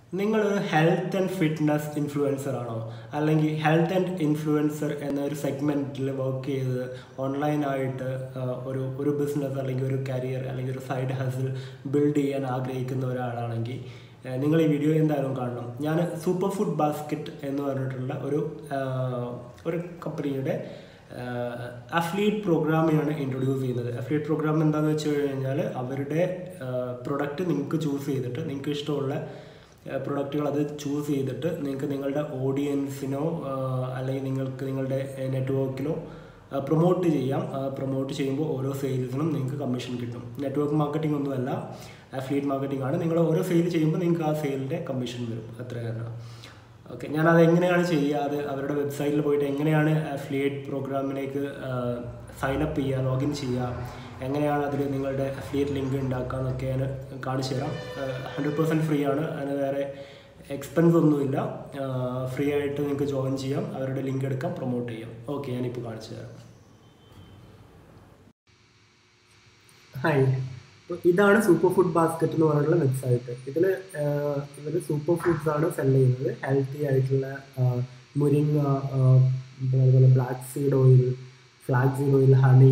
നിങ്ങളൊരു health and fitness influencer ആണോ അല്ലെങ്കിൽ ഹെൽത്ത് ആൻഡ് ഇൻഫ്ലുവൻസർ എന്നൊരു സെഗ്മെൻറ്റിൽ വർക്ക് ചെയ്ത് ഓൺലൈനായിട്ട് ഒരു ഒരു ബിസിനസ് അല്ലെങ്കിൽ ഒരു കരിയർ അല്ലെങ്കിൽ ഒരു സൈഡ് ഹസിൽ ബിൽഡ് ചെയ്യാൻ ആഗ്രഹിക്കുന്ന ഒരാളാണെങ്കിൽ ആ, നിങ്ങൾ ഈ വീഡിയോ എന്തായാലും കാണണം ഞാൻ സൂപ്പർ ഫുഡ് ബാസ്ക്കറ്റ് എന്ന് പറഞ്ഞിട്ടുള്ള ഒരു ആ, ഒരു കമ്പനിയുടെ അഫ്ലീറ്റ് പ്രോഗ്രാമിനാണ് ഇൻട്രൊഡ്യൂസ് ചെയ്യുന്നത് അഫ്ലീറ്റ് പ്രോഗ്രാം എന്താണെന്ന് വെച്ച് കഴിഞ്ഞാൽ അവരുടെ പ്രൊഡക്റ്റ് നിങ്ങൾക്ക് ചൂസ് ചെയ്തിട്ട് നിങ്ങൾക്ക് ഇഷ്ടമുള്ള പ്രൊഡക്റ്റുകൾ അത് ചൂസ് ചെയ്തിട്ട് നിങ്ങൾക്ക് നിങ്ങളുടെ ഓഡിയൻസിനോ അല്ലെങ്കിൽ നിങ്ങൾക്ക് നിങ്ങളുടെ നെറ്റ്വർക്കിലോ പ്രൊമോട്ട് ചെയ്യാം പ്രൊമോട്ട് ചെയ്യുമ്പോൾ ഓരോ സെയിൽസിനും നിങ്ങൾക്ക് കമ്മീഷൻ കിട്ടും നെറ്റ്വർക്ക് മാർക്കറ്റിംഗ് ഒന്നുമല്ല അഫ്ലിയേറ്റ് മാർക്കറ്റിംഗ് ആണ് നിങ്ങൾ ഓരോ സെയിൽ ചെയ്യുമ്പോൾ നിങ്ങൾക്ക് ആ സെയിലിൻ്റെ കമ്മീഷൻ വരും അത്ര തന്നെ ഓക്കെ ഞാൻ അത് എങ്ങനെയാണ് ചെയ്യുക അത് അവരുടെ വെബ്സൈറ്റിൽ പോയിട്ട് എങ്ങനെയാണ് അഫ്ലിയേറ്റ് പ്രോഗ്രാമിലേക്ക് സൈൻ അപ്പ് ചെയ്യുക ലോഗിൻ ചെയ്യുക എങ്ങനെയാണ് അതിൽ നിങ്ങളുടെ അഫ്ലിയേറ്റ് ലിങ്ക് ഉണ്ടാക്കുക എന്നൊക്കെ ഞാൻ കാണിച്ചു തരാം ഹൺഡ്രഡ് പെർസെൻറ്റ് ഫ്രീ ആണ് അതിന് വേറെ എക്സ്പെൻസ് ഒന്നുമില്ല ഫ്രീ ആയിട്ട് നിങ്ങൾക്ക് ജോയിൻ ചെയ്യാം അവരുടെ ലിങ്ക് എടുക്കാം പ്രൊമോട്ട് ചെയ്യാം ഓക്കെ ഞാനിപ്പോൾ കാണിച്ചു തരാം ഹായ് അപ്പോൾ ഇതാണ് സൂപ്പർ ഫുഡ് ബാസ്ക്കറ്റ് എന്ന് പറഞ്ഞിട്ടുള്ള വെബ്സൈറ്റ് ഇതിൽ ഇവർ സൂപ്പർ ഫുഡ്സ് ആണ് സെൽ ചെയ്യുന്നത് ഹെൽത്തി ആയിട്ടുള്ള ആ, മുരിങ്ങ ആ, പിന്നെ അതുപോലെ black seed oil flax seed oil honey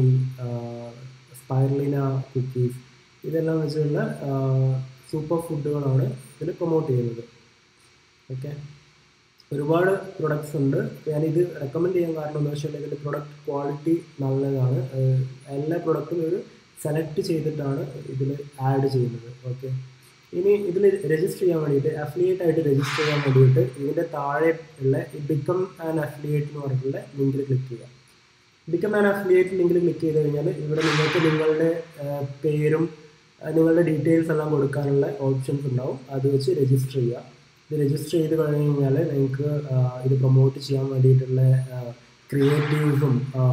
spirulina cookies ഇതെല്ലാം വെച്ചുള്ള സൂപ്പർ ഫുഡുകളാണ് ഇതിൽ പ്രൊമോട്ട് ചെയ്യുന്നത് ഓക്കെ ഒരുപാട് പ്രൊഡക്ട്സ് ഉണ്ട് ഞാനിത് റെക്കമെൻഡ് ചെയ്യാൻ കാരണം എന്ന് വെച്ചാൽ ഇതിൻ്റെ പ്രൊഡക്റ്റ് ക്വാളിറ്റി നല്ലതാണ് ഏഹ് എല്ലാ പ്രൊഡക്റ്റും ഒരു സെലക്ട് ചെയ്തിട്ടാണ് ഇതിൽ ആഡ് ചെയ്യുന്നത് ഓക്കെ ഇനി ഇതിൽ രജിസ്റ്റർ ചെയ്യാൻ വേണ്ടിയിട്ട് അഫിലിയേറ്റ് ആയിട്ട് രജിസ്റ്റർ ചെയ്യാൻ വേണ്ടിയിട്ട് ഇതിൻ്റെ താഴെ ഉള്ള ബിക്കം ആൻ അഫിലിയേറ്റ് എന്ന് പറഞ്ഞിട്ടുള്ള ലിങ്കിൽ ക്ലിക്ക് ചെയ്യുക ബിക്കം ആൻ അഫിലിയേറ്റ് ലിങ്കിൽ ക്ലിക്ക് ചെയ്ത് കഴിഞ്ഞാൽ ഇവിടെ നിങ്ങൾക്ക് നിങ്ങളുടെ ഏഹ്, പേരും ഏഹ്, നിങ്ങളുടെ ഡീറ്റെയിൽസ് എല്ലാം കൊടുക്കാനുള്ള ഓപ്ഷൻസ് ഉണ്ടാവും അത് വെച്ച് രജിസ്റ്റർ ചെയ്യുക ഇത് രജിസ്റ്റർ ചെയ്ത് കഴിഞ്ഞ് കഴിഞ്ഞാൽ നിങ്ങൾക്ക് ആഹ്, ഇത് പ്രൊമോട്ട് ചെയ്യാൻ വേണ്ടിയിട്ടുള്ള ക്രിയേറ്റീവ്സും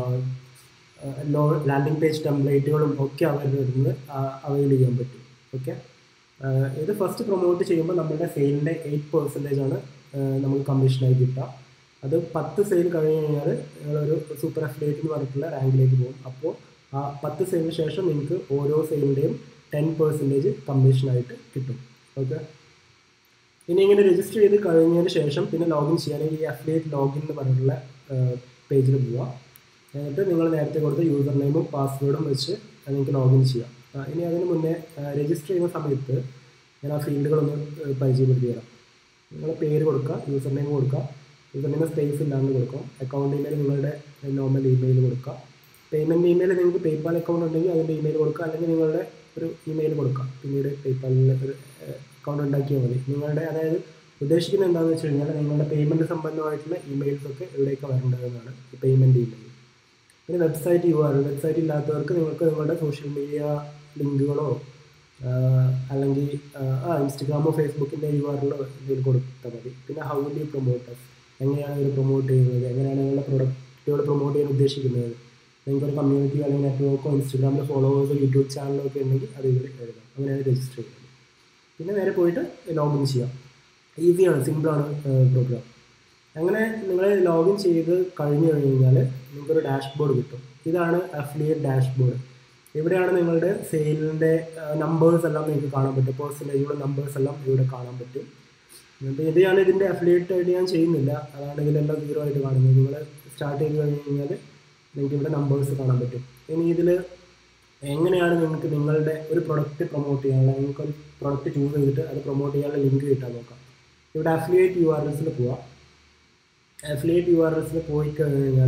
ലോ ലാൻഡിംഗ് പേജ് ടെംപ്ലേറ്റുകളും ഒക്കെ അവരുടെ നിന്ന് അവൈൽ ചെയ്യാൻ പറ്റും ഓക്കെ ഇത് ഫസ്റ്റ് പ്രൊമോട്ട് ചെയ്യുമ്പോൾ നമ്മുടെ സെയിലിൻ്റെ എയ്റ്റ് പെർസെൻറ്റേജ് ആണ് ആഹ്, നമുക്ക് കമ്മീഷനായി കിട്ടുക അത് പത്ത് സെയിൽ കഴിഞ്ഞ് കഴിഞ്ഞാൽ നിങ്ങളൊരു സൂപ്പർ അഫിലിയേറ്റ് എന്ന് പറഞ്ഞിട്ടുള്ള റാങ്കിലേക്ക് പോകും അപ്പോൾ ആ പത്ത് സെയിലിന് ശേഷം നിങ്ങൾക്ക് ഓരോ സെയിലിൻ്റെയും ടെൻ പെർസെൻറ്റേജ് കമ്മീഷനായിട്ട് കിട്ടും ഓക്കെ ഇനി ഇങ്ങനെ രജിസ്റ്റർ ചെയ്ത് കഴിഞ്ഞതിന് ശേഷം പിന്നെ ലോഗിൻ ചെയ്യാനെങ്കിൽ ഈ അഫിലിയേറ്റ് ലോഗിൻ എന്ന് പറഞ്ഞിട്ടുള്ള പേജിൽ പോവുക എന്നിട്ട് നിങ്ങൾ നേരത്തെ കൊടുത്ത യൂസർ നെയിമും പാസ്വേഡും വെച്ച് നിങ്ങൾക്ക് ലോഗിൻ ചെയ്യാം ആ, ഇനി അതിന് മുന്നേ രജിസ്റ്റർ ചെയ്യുന്ന സമയത്ത് ഞാൻ ആ ഫീൽഡുകളൊന്ന് ഏഹ്, പരിചയപ്പെടുത്തി തരാം നിങ്ങൾ പേര് കൊടുക്കുക യൂസർ നെയിം കൊടുക്കുക യൂസർ നെയിം സ്പേസ് ഇല്ലാണ്ട് കൊടുക്കും അക്കൗണ്ട് ഇമെയിൽ നിങ്ങളുടെ നോർമൽ ഇമെയിൽ കൊടുക്കുക പേയ്മെൻറ്റ് ഇമെയിൽ നിങ്ങൾക്ക് പേയ്പാൽ അക്കൗണ്ട് ഉണ്ടെങ്കിൽ അതിൻ്റെ ഇമെയിൽ കൊടുക്കുക അല്ലെങ്കിൽ നിങ്ങളുടെ ഒരു ഇമെയിൽ കൊടുക്കുക പിന്നീട് പേയ്പാലിൽ ഒരു അക്കൗണ്ട് ഉണ്ടാക്കിയാൽ മതി നിങ്ങളുടെ അതായത് ഉദ്ദേശിക്കുന്നത് എന്താണെന്ന് വെച്ച് കഴിഞ്ഞാൽ നിങ്ങളുടെ പേയ്മെൻറ്റ് സംബന്ധമായിട്ടുള്ള ഇമെയിൽസ് ഒക്കെ ഇവിടേക്ക് വരേണ്ടതെന്നാണ് ഈ പേയ്മെൻറ്റ് ഇമെയിൽ പിന്നെ വെബ്സൈറ്റ് യു ആർ ഡെറ്റ് ഇല്ലാത്തവർക്ക് നിങ്ങൾക്ക് നിങ്ങളുടെ സോഷ്യൽ മീഡിയ ലിങ്കുകളോ അല്ലെങ്കിൽ ആ ഇൻസ്റ്റഗ്രാമോ ഫേസ്ബുക്കിൻ്റെ യു ആറിലോ ഇതിൽ കൊടുത്താൽ മതി പിന്നെ ഹൗ വിൽ യു പ്രൊമോട്ടേഴ്സ് എങ്ങനെയാണ് ഇത് പ്രൊമോട്ട് ചെയ്യുന്നത് എങ്ങനെയാണ് നിങ്ങളുടെ പ്രൊഡക്റ്റുകൾ പ്രൊമോട്ട് ചെയ്യാൻ ഉദ്ദേശിക്കുന്നത് നിങ്ങൾക്ക് ഒരു കമ്മ്യൂണിറ്റി അല്ലെങ്കിൽ നെറ്റ്വർക്കോ ഇൻസ്റ്റഗ്രാമിലെ ഫോളോവേഴ്സോ യൂട്യൂബ് ചാനലോ ഒക്കെ ഉണ്ടെങ്കിൽ അത് ഇതിൽ എഴുതാം അങ്ങനെയാണ് രജിസ്റ്റർ ചെയ്യുന്നത് പിന്നെ നേരെ പോയിട്ട് ലോഗിൻ ചെയ്യാം ഈസിയാണ് സിമ്പിളാണ് പ്രോഗ്രാം അങ്ങനെ നിങ്ങൾ ലോഗിൻ ചെയ്ത് കഴിഞ്ഞ് കഴിഞ്ഞാൽ നിങ്ങൾക്കൊരു ഡാഷ്ബോർഡ് കിട്ടും ഇതാണ് അഫിലിയേറ്റ് ഡാഷ്ബോർഡ് ഇവിടെയാണ് നിങ്ങളുടെ സെയിലിൻ്റെ നമ്പേഴ്സ് എല്ലാം നിങ്ങൾക്ക് കാണാൻ പറ്റും പേഴ്സൻറ്റേജുള്ള നമ്പേഴ്സ് എല്ലാം ഇവിടെ കാണാൻ പറ്റും അപ്പോൾ ഇത് ഞാൻ ഇതിൻ്റെ അഫിലിയേറ്റ് ആയിട്ട് ഞാൻ ചെയ്യുന്നില്ല അതാണ് ഇതിലെല്ലാം സീറോ ആയിട്ട് കാണുന്നത് നിങ്ങൾ സ്റ്റാർട്ട് ചെയ്ത് കഴിഞ്ഞ് കഴിഞ്ഞാൽ നിങ്ങൾക്ക് ഇവിടെ നമ്പേഴ്സ് കാണാൻ പറ്റും ഇനി ഇതിൽ എങ്ങനെയാണ് നിങ്ങൾക്ക് നിങ്ങളുടെ ഒരു പ്രൊഡക്റ്റ് പ്രൊമോട്ട് ചെയ്യാനുള്ള നിങ്ങൾക്ക് ഒരു പ്രൊഡക്റ്റ് ചൂസ് ചെയ്തിട്ട് അത് പ്രൊമോട്ട് ചെയ്യാനുള്ള ലിങ്ക് കിട്ടാൻ നോക്കാം ഇവിടെ അഫിലിയേറ്റ് യു ആർ എസിൽ പോവാം അഫിലിയേറ്റ് യു ആർ എസിൽ പോയി കഴിഞ്ഞാൽ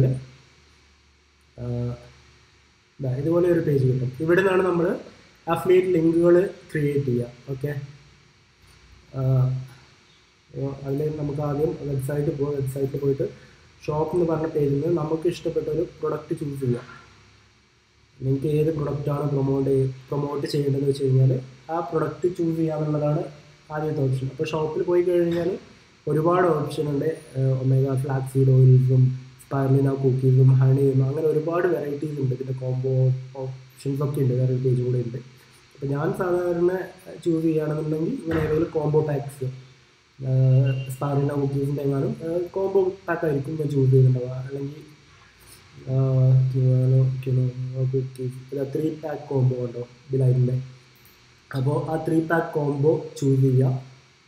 ഇതുപോലെ ഒരു പേജ് കിട്ടും ഇവിടെ നിന്നാണ് നമ്മൾ അഫിലിയേറ്റ് ലിങ്കുകൾ ക്രിയേറ്റ് ചെയ്യുക ഓക്കെ അതിൽ നമുക്ക് ആദ്യം വെബ്സൈറ്റ് പോകും വെബ്സൈറ്റിൽ പോയിട്ട് ഷോപ്പ് എന്ന് പറഞ്ഞ പേജിൽ നിന്ന് നമുക്ക് ഇഷ്ടപ്പെട്ട ഒരു പ്രൊഡക്റ്റ് ചൂസ് ചെയ്യാം നിങ്ങൾക്ക് ഏത് പ്രൊഡക്റ്റാണ് പ്രൊമോട്ട് പ്രൊമോട്ട് ചെയ്യേണ്ടതെന്ന് വെച്ച് കഴിഞ്ഞാൽ ആ പ്രൊഡക്റ്റ് ചൂസ് ചെയ്യാന്നുള്ളതാണ് ആദ്യത്തെ ഓപ്ഷൻ അപ്പോൾ ഷോപ്പിൽ പോയി കഴിഞ്ഞാൽ ഒരുപാട് ഓപ്ഷൻ ഉണ്ട് ഒമേഗ ഫ്ലാക്സ് സീഡ് ഓയിൽസും സ്പൈർലിന കുക്കീസും ഹണിയും അങ്ങനെ ഒരുപാട് വെറൈറ്റീസ് ഉണ്ട് ഇതിൻ്റെ കോംബോ ഓപ്ഷൻസ് ഒക്കെ ഉണ്ട് വേറെ പേജ് കൂടെ ഉണ്ട് അപ്പോൾ ഞാൻ സാധാരണ ചൂസ് ചെയ്യുകയാണെന്നുണ്ടെങ്കിൽ ഇങ്ങനെ ഏതെങ്കിലും കോംബോ പാക്സ് സ്പൈർലിന കുക്കീസിൻ്റെ എങ്ങാനും കോംബോ പാക്ക് ആയിരിക്കും ഞാൻ ചൂസ് ചെയ്യുന്നുണ്ടാവുക അല്ലെങ്കിൽ കുക്കീസ് ത്രീ പാക്ക് കോംബോ ഉണ്ടോ ഇതിലായിട്ടില്ലേ അപ്പോൾ ആ ത്രീ പാക്ക് കോംബോ ചൂസ് ചെയ്യുക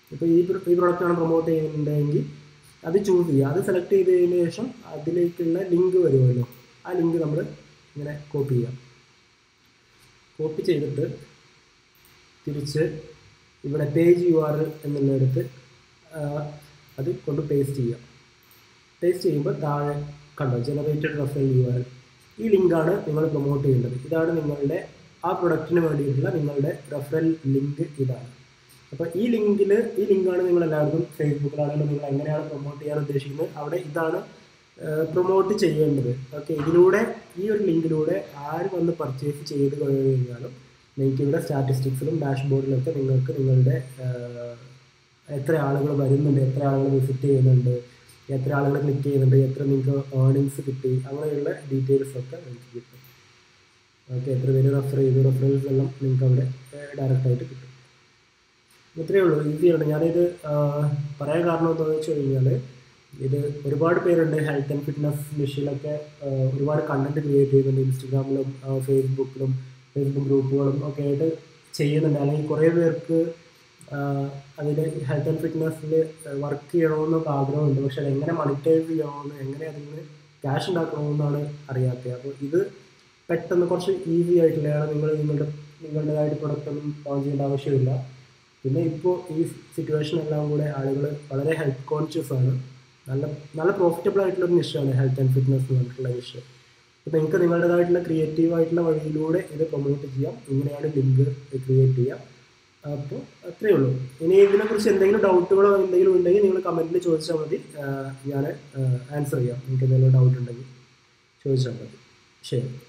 ഇപ്പോൾ ഈ pro- ഈ പ്രൊഡക്റ്റാണ് പ്രൊമോട്ട് ചെയ്യുന്നുണ്ടെങ്കിൽ അത് ചൂസ് ചെയ്യുക അത് സെലക്ട് ചെയ്തതിന് ശേഷം അതിലേക്കുള്ള ലിങ്ക് വരുമല്ലോ ആ ലിങ്ക് നമ്മൾ ഇങ്ങനെ കോപ്പി ചെയ്യാം കോപ്പി ചെയ്തിട്ട് തിരിച്ച് ഇവിടെ പേജ് യു ആർ എന്നുള്ളിടത്ത് ആ, അത് കൊണ്ട് പേസ്റ്റ് ചെയ്യാം പേസ്റ്റ് ചെയ്യുമ്പോൾ താഴെ കണ്ടോ ജനറേറ്റഡ് റെഫറൽ യു ആർ ഈ ലിങ്കാണ് നിങ്ങൾ പ്രൊമോട്ട് ചെയ്യേണ്ടത് ഇതാണ് നിങ്ങളുടെ ആ പ്രൊഡക്റ്റിന് വേണ്ടിയിട്ടുള്ള നിങ്ങളുടെ റെഫറൽ ലിങ്ക് ഇതാണ് അപ്പോൾ ഈ ലിങ്കിൽ ഈ ലിങ്കാണ് നിങ്ങൾ എല്ലാവർക്കും ഫേസ്ബുക്കിലാണെങ്കിലും നിങ്ങൾ എങ്ങനെയാണ് പ്രൊമോട്ട് ചെയ്യാൻ ഉദ്ദേശിക്കുന്നത് അവിടെ ഇതാണ് പ്രൊമോട്ട് ചെയ്യേണ്ടത് ഓക്കെ ഇതിലൂടെ ഈ ഒരു ലിങ്കിലൂടെ ആര് വന്ന് പർച്ചേസ് ചെയ്ത് കഴിഞ്ഞാലും നിങ്ങൾക്ക് ഇവിടെ സ്റ്റാറ്റിസ്റ്റിക്സിലും ഡാഷ്ബോർഡിലൊക്കെ നിങ്ങൾക്ക് നിങ്ങളുടെ ആഹ്, എത്ര ആളുകൾ വരുന്നുണ്ട് എത്ര ആളുകൾ വിസിറ്റ് ചെയ്യുന്നുണ്ട് എത്ര ആളുകൾ ക്ലിക്ക് ചെയ്യുന്നുണ്ട് എത്ര നിങ്ങൾക്ക് ഏർണിങ്സ് കിട്ടി അങ്ങനെയുള്ള ഡീറ്റെയിൽസ് ഒക്കെ നിങ്ങൾക്ക് കിട്ടും ഓക്കെ എത്ര പേര് റെഫർ ചെയ്തു റെഫറൻസ് എല്ലാം നിങ്ങൾക്ക് അവിടെ ഡയറക്റ്റ് ആയിട്ട് കിട്ടും ഇത്രയേ ഉള്ളൂ ഈസിയാണ് ഞാനിത് ആ, പറയാൻ കാരണം എന്താണെന്ന് വെച്ച് കഴിഞ്ഞാൽ ഇത് ഒരുപാട് പേരുണ്ട് ഹെൽത്ത് ആൻഡ് ഫിറ്റ്നസ് നിഷിലൊക്കെ ആ, ഒരുപാട് കണ്ടന്റ് ക്രിയേറ്റ് ചെയ്യുന്നുണ്ട് ഇൻസ്റ്റഗ്രാമിലും ആ, ഫേസ്ബുക്കിലും ഫേസ്ബുക്ക് ഗ്രൂപ്പുകളും ഒക്കെ ആയിട്ട് ചെയ്യുന്നുണ്ട് അല്ലെങ്കിൽ കുറേ പേർക്ക് അതിൽ ഹെൽത്ത് ആൻഡ് ഫിറ്റ്നസ്സിൽ വർക്ക് ചെയ്യണമെന്നൊക്കെ ആഗ്രഹമുണ്ട് പക്ഷെ അത് എങ്ങനെ മണിറ്റൈസ് ചെയ്യണമെന്ന് എങ്ങനെ അതിൽ നിന്ന് ക്യാഷ് ഉണ്ടാക്കണമെന്നാണ് അറിയാത്തത് അപ്പോൾ ഇത് പെട്ടെന്ന് കുറച്ച് ഈസി ആയിട്ടുള്ളതാണ് നിങ്ങൾ നിങ്ങളുടെ നിങ്ങളുടേതായിട്ട് പ്രൊഡക്റ്റ് ഒന്നും ലോഞ്ച് ചെയ്യേണ്ട ആവശ്യമില്ല പിന്നെ ഇപ്പോൾ ഈ സിറ്റുവേഷൻ എല്ലാം കൂടെ ആളുകൾ വളരെ ഹെൽത്ത് കോൺഷ്യസ് ആണ് നല്ല നല്ല പ്രോഫിറ്റബിൾ ആയിട്ടുള്ള ഒരു നിഷാണ് ഹെൽത്ത് ആൻഡ് ഫിറ്റ്നസ് എന്ന് പറഞ്ഞിട്ടുള്ള നിഷ് അപ്പോൾ നിങ്ങൾക്ക് നിങ്ങളുടേതായിട്ടുള്ള ക്രിയേറ്റീവ് ആയിട്ടുള്ള വഴിയിലൂടെ ഇത് പ്രൊമോട്ട് ചെയ്യാം ഇങ്ങനെയാണ് ലിങ്ക് ക്രിയേറ്റ് ചെയ്യാം അപ്പോൾ അത്രയേ ഉള്ളൂ ഇനി ഇതിനെക്കുറിച്ച് എന്തെങ്കിലും ഡൗട്ടുകളോ എന്തെങ്കിലും ഉണ്ടെങ്കിൽ നിങ്ങൾ കമൻറ്റിൽ ചോദിച്ചാൽ മതി ഞാൻ ആൻസർ ചെയ്യാം നിങ്ങൾക്ക് എന്തെങ്കിലും ഡൗട്ട് ഉണ്ടെങ്കിൽ ചോദിച്ചാൽ മതി ശരി